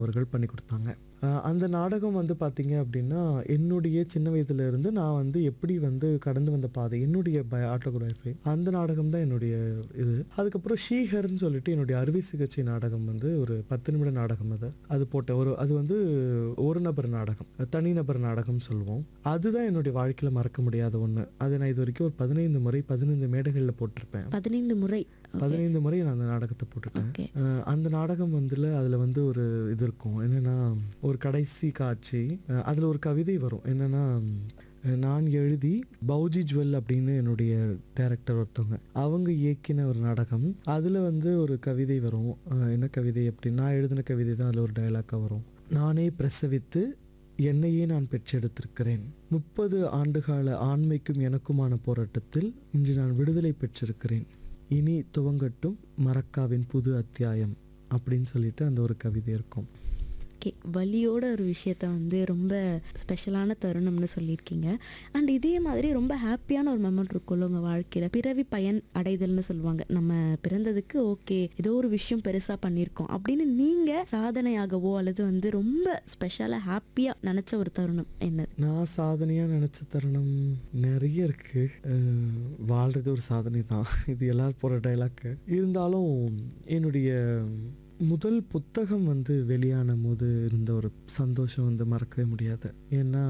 அவர்கள் பண்ணி கொடுத்தாங்க அஹ் அந்த நாடகம் வந்து பார்த்தீங்க அப்படின்னா என்னுடைய சின்ன வயதுல இருந்து நான் வந்து எப்படி வந்து கடந்து வந்த பாதை என்னுடைய பய ஆட்டோகிராஃபி அந்த நாடகம் தான் என்னுடைய இது அதுக்கப்புறம் ஷீஹர்னு சொல்லிட்டு என்னுடைய அறுவை சிகிச்சை நாடகம் வந்து ஒரு பத்து நிமிட நாடகம் அது அது போட்ட ஒரு அது வந்து ஒரு நபர் நாடகம் தனிநபர் நாடகம் சொல்லுவோம் அதுதான் என்னுடைய வாழ்க்கையில் மறக்க முடியாத ஒன்று அதை நான் இது வரைக்கும் ஒரு பதினைந்து முறை பதினைந்து மேடைகளில் போட்டிருப்பேன் பதினைந்து முறை பதினைந்து முறை நான் அந்த நாடகத்தை போட்டுட்டேன் ஓகே அஹ் அந்த நாடகம் வந்துல அதுல வந்து ஒரு இது இருக்கும் என்னன்னா ஒரு கடைசி காட்சி அஹ் அதுல ஒரு கவிதை வரும் என்னன்னா அஹ் நான் எழுதி பௌஜி ஜுவல் அப்படின்னு என்னுடைய டைரக்டர் ஒருத்தவங்க அவங்க இயக்கின ஒரு நாடகம் அதுல வந்து ஒரு கவிதை வரும் அஹ் என்ன கவிதை அப்படின்னா நான் எழுதின கவிதை தான் அதுல ஒரு டைலாக்காக வரும் நானே பிரசவித்து என்னையே நான் பெற்றெடுத்திருக்கிறேன் முப்பது ஆண்டுகால ஆண்மைக்கும் எனக்குமான போராட்டத்தில் இன்று நான் விடுதலை பெற்றிருக்கிறேன் இனி துவங்கட்டும் மரக்காவின் புது அத்தியாயம் அப்படின்னு சொல்லிட்டு அந்த ஒரு கவிதை இருக்கும் ஓகே வலியோட ஒரு விஷயத்த வந்து ரொம்ப ஸ்பெஷலான தருணம்னு சொல்லியிருக்கீங்க அண்ட் இதே மாதிரி ரொம்ப ஹாப்பியான ஒரு மெமண்ட் இருக்கும்ல உங்கள் வாழ்க்கையில் பிறவி பயன் அடைதல்னு சொல்லுவாங்க நம்ம பிறந்ததுக்கு ஓகே ஏதோ ஒரு விஷயம் பெருசாக பண்ணியிருக்கோம் அப்படின்னு நீங்கள் சாதனையாகவோ அல்லது வந்து ரொம்ப ஸ்பெஷலாக ஹாப்பியாக நினச்ச ஒரு தருணம் என்னது நான் சாதனையாக நினச்ச தருணம் நிறைய இருக்கு அஹ் வாழ்றது ஒரு சாதனை தான் இது எல்லாரும் போகிற டைலாக்கு இருந்தாலும் என்னுடைய முதல் புத்தகம் வந்து வெளியான போது இருந்த ஒரு சந்தோஷம் வந்து மறக்கவே முடியாது ஏன்னா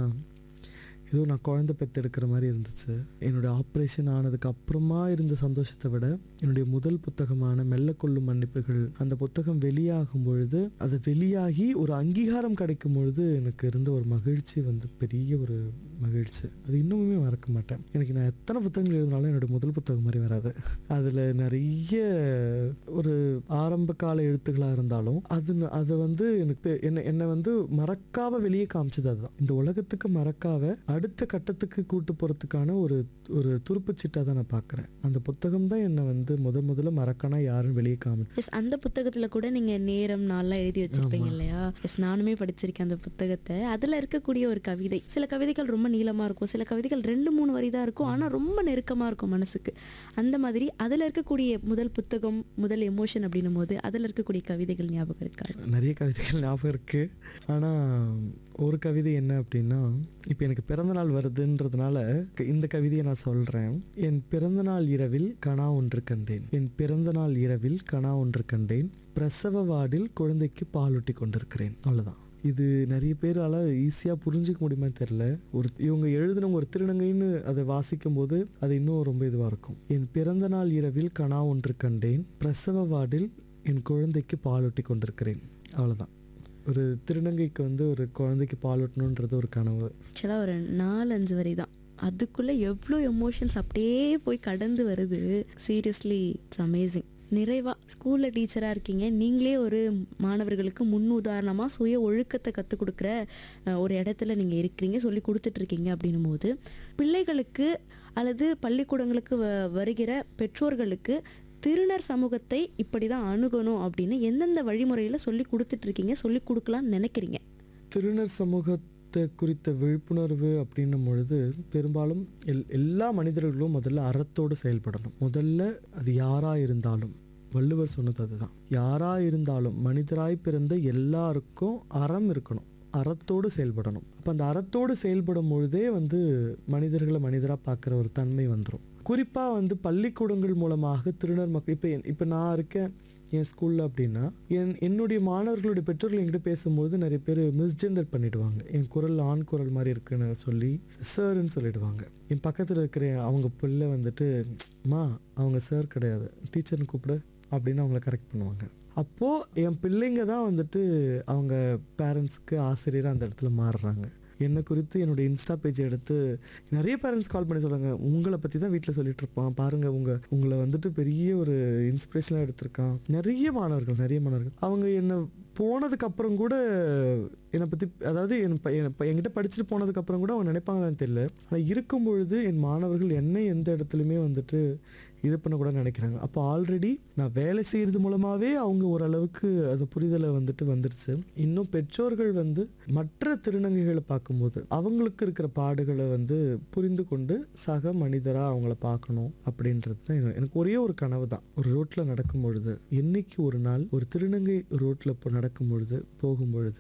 ஏதோ நான் குழந்தை பெற்றெடுக்கிற மாதிரி இருந்துச்சு என்னுடைய ஆப்ரேஷன் ஆனதுக்கு அப்புறமா இருந்த சந்தோஷத்தை விட என்னுடைய முதல் புத்தகமான மெல்ல கொள்ளும் மன்னிப்புகள் அந்த புத்தகம் வெளியாகும் பொழுது அது வெளியாகி ஒரு அங்கீகாரம் கிடைக்கும் பொழுது எனக்கு இருந்த ஒரு மகிழ்ச்சி வந்து பெரிய ஒரு மகிழ்ச்சி அது இன்னுமே மறக்க மாட்டேன் எனக்கு நான் எத்தனை புத்தகங்கள் எழுதினாலும் என்னுடைய முதல் புத்தகம் மாதிரி வராது அதில் நிறைய ஒரு ஆரம்ப கால எழுத்துக்களாக இருந்தாலும் அது அதை வந்து எனக்கு என்னை என்னை வந்து மறக்காம வெளியே காமிச்சது அதுதான் இந்த உலகத்துக்கு மறக்காம அடுத்த கட்டத்துக்கு கூட்டு போகிறதுக்கான ஒரு ஒரு துருப்புச்சீட்டாக தான் நான் பார்க்குறேன் அந்த புத்தகம் தான் என்னை வந்து முத முதல்ல மறக்கானா யாரும் வெளியே காமி எஸ் அந்த புத்தகத்தில் கூட நீங்கள் நேரம் நாள்லாம் எழுதி வச்சிருப்பீங்க இல்லையா எஸ் நானுமே படிச்சிருக்கேன் அந்த புத்தகத்தை அதில் இருக்கக்கூடிய ஒரு கவிதை சில கவிதைகள் ரொம்ப நீளமாக இருக்கும் சில கவிதைகள் ரெண்டு மூணு வரி தான் இருக்கும் ஆனால் ரொம்ப நெருக்கமாக இருக்கும் மனசுக்கு அந்த மாதிரி அதில் இருக்கக்கூடிய முதல் புத்தகம் முதல் எமோஷன் அப்படின்னும் போது அதில் இருக்கக்கூடிய கவிதைகள் ஞாபகம் இருக்கா நிறைய கவிதைகள் ஞாபகம் இருக்கு ஆனால் ஒரு கவிதை என்ன அப்படின்னா இப்போ எனக்கு பிறந்த நாள் வருதுன்றதுனால இந்த கவிதையை நான் சொல்றேன் என் பிறந்த நாள் இரவில் கனா ஒன்று கண்டேன் என் பிறந்த நாள் இரவில் கனா ஒன்று கண்டேன் பிரசவ வார்டில் குழந்தைக்கு பாலூட்டி கொண்டிருக்கிறேன் அவ்வளவுதான் இது நிறைய பேரால ஈஸியாக புரிஞ்சுக்க முடியுமா தெரில ஒரு இவங்க எழுதினவங்க ஒரு திருநங்கைன்னு அதை வாசிக்கும் போது அது இன்னும் ரொம்ப இதுவாக இருக்கும் என் பிறந்த நாள் இரவில் கனா ஒன்று கண்டேன் பிரசவ வார்டில் என் குழந்தைக்கு பாலூட்டி கொண்டிருக்கிறேன் அவ்வளோதான் ஒரு திருநங்கைக்கு வந்து ஒரு குழந்தைக்கு பாலூட்டணுன்றது ஒரு கனவு ஆக்சுவலாக ஒரு நாலு அஞ்சு வரி தான் அதுக்குள்ளே எவ்வளோ எமோஷன்ஸ் அப்படியே போய் கடந்து வருது சீரியஸ்லி இட்ஸ் அமேசிங் நிறைவா ஸ்கூலில் டீச்சராக இருக்கீங்க நீங்களே ஒரு மாணவர்களுக்கு முன் உதாரணமாக சுய ஒழுக்கத்தை கற்றுக் கொடுக்குற அஹ், ஒரு இடத்துல நீங்கள் இருக்கிறீங்க சொல்லி கொடுத்துட்ருக்கீங்க அப்படின்னும் போது பிள்ளைகளுக்கு அல்லது பள்ளிக்கூடங்களுக்கு வ வருகிற பெற்றோர்களுக்கு திருநர் சமூகத்தை இப்படி தான் அணுகணும் அப்படின்னு எந்தெந்த வழிமுறையில் சொல்லி கொடுத்துட்ருக்கீங்க சொல்லி கொடுக்கலான்னு நினைக்கிறீங்க திருநர் சமூகத்தை குறித்த விழிப்புணர்வு அப்படின்னும் பொழுது பெரும்பாலும் எல் எல்லா மனிதர்களும் முதல்ல அறத்தோடு செயல்படணும் முதல்ல அது யாரா இருந்தாலும் வள்ளுவர் சொன்னது அதுதான் யாரா இருந்தாலும் மனிதராய் பிறந்த எல்லாருக்கும் அறம் இருக்கணும் அறத்தோடு செயல்படணும் அப்போ அந்த அறத்தோடு செயல்படும் பொழுதே வந்து மனிதர்களை மனிதராக பார்க்குற ஒரு தன்மை வந்துடும் குறிப்பாக வந்து பள்ளிக்கூடங்கள் மூலமாக திருநர் மக்கள் இப்போ இப்போ நான் இருக்கேன் என் ஸ்கூலில் அப்படின்னா என் என்னுடைய மாணவர்களுடைய பெற்றோர்கள் என்கிட்ட பேசும்போது நிறைய பேர் மிஸ்ஜெண்டர் பண்ணிடுவாங்க என் குரல் ஆண் குரல் மாதிரி இருக்குன்னு சொல்லி சார்ன்னு சொல்லிடுவாங்க என் பக்கத்தில் இருக்கிற அவங்க பிள்ளை வந்துட்டு மா அவங்க சார் கிடையாது டீச்சர்னு கூப்பிடு அப்படின்னு அவங்கள கரெக்ட் பண்ணுவாங்க அப்போது என் பிள்ளைங்க தான் வந்துட்டு அவங்க பேரண்ட்ஸ்க்கு ஆசிரியராக அந்த இடத்துல மாறுறாங்க என்னை குறித்து என்னோட இன்ஸ்டா பேஜ் எடுத்து நிறைய பேரண்ட்ஸ் கால் பண்ணி சொல்லுவாங்க உங்களை பற்றி தான் வீட்டில் சொல்லிட்டு இருப்பான் பாருங்க உங்க உங்களை வந்துட்டு பெரிய ஒரு இன்ஸ்பிரேஷனாக எடுத்திருக்கான் நிறைய மாணவர்கள் நிறைய மாணவர்கள் அவங்க என்னை போனதுக்கு அப்புறம் கூட என்னை பற்றி அதாவது என் ப- என் ப- என்கிட்ட படிச்சுட்டு போனதுக்கு அப்புறம் கூட அவங்க நினைப்பாங்கன்னு தெரியல ஆனால் இருக்கும் பொழுது என் மாணவர்கள் என்னை எந்த இடத்துலையுமே வந்துட்டு இது பண்ண கூட நினைக்கிறாங்க அப்போ ஆல்ரெடி நான் வேலை செய்கிறது மூலமாகவே அவங்க ஓரளவுக்கு அது புரிதலை வந்துட்டு வந்துருச்சு இன்னும் பெற்றோர்கள் வந்து மற்ற திருநங்கைகளை பார்க்கும்போது அவங்களுக்கு இருக்கிற பாடுகளை வந்து புரிந்து கொண்டு சக மனிதராக அவங்கள பார்க்கணும் அப்படின்றது தான் எனக்கு- எனக்கு ஒரே ஒரு கனவு தான் ஒரு ரோட்டில் நடக்கும் பொழுது என்னைக்கு ஒரு நாள் ஒரு திருநங்கை ரோட்டில் இப்போ நடக்கும் பொழுது போகும் பொழுது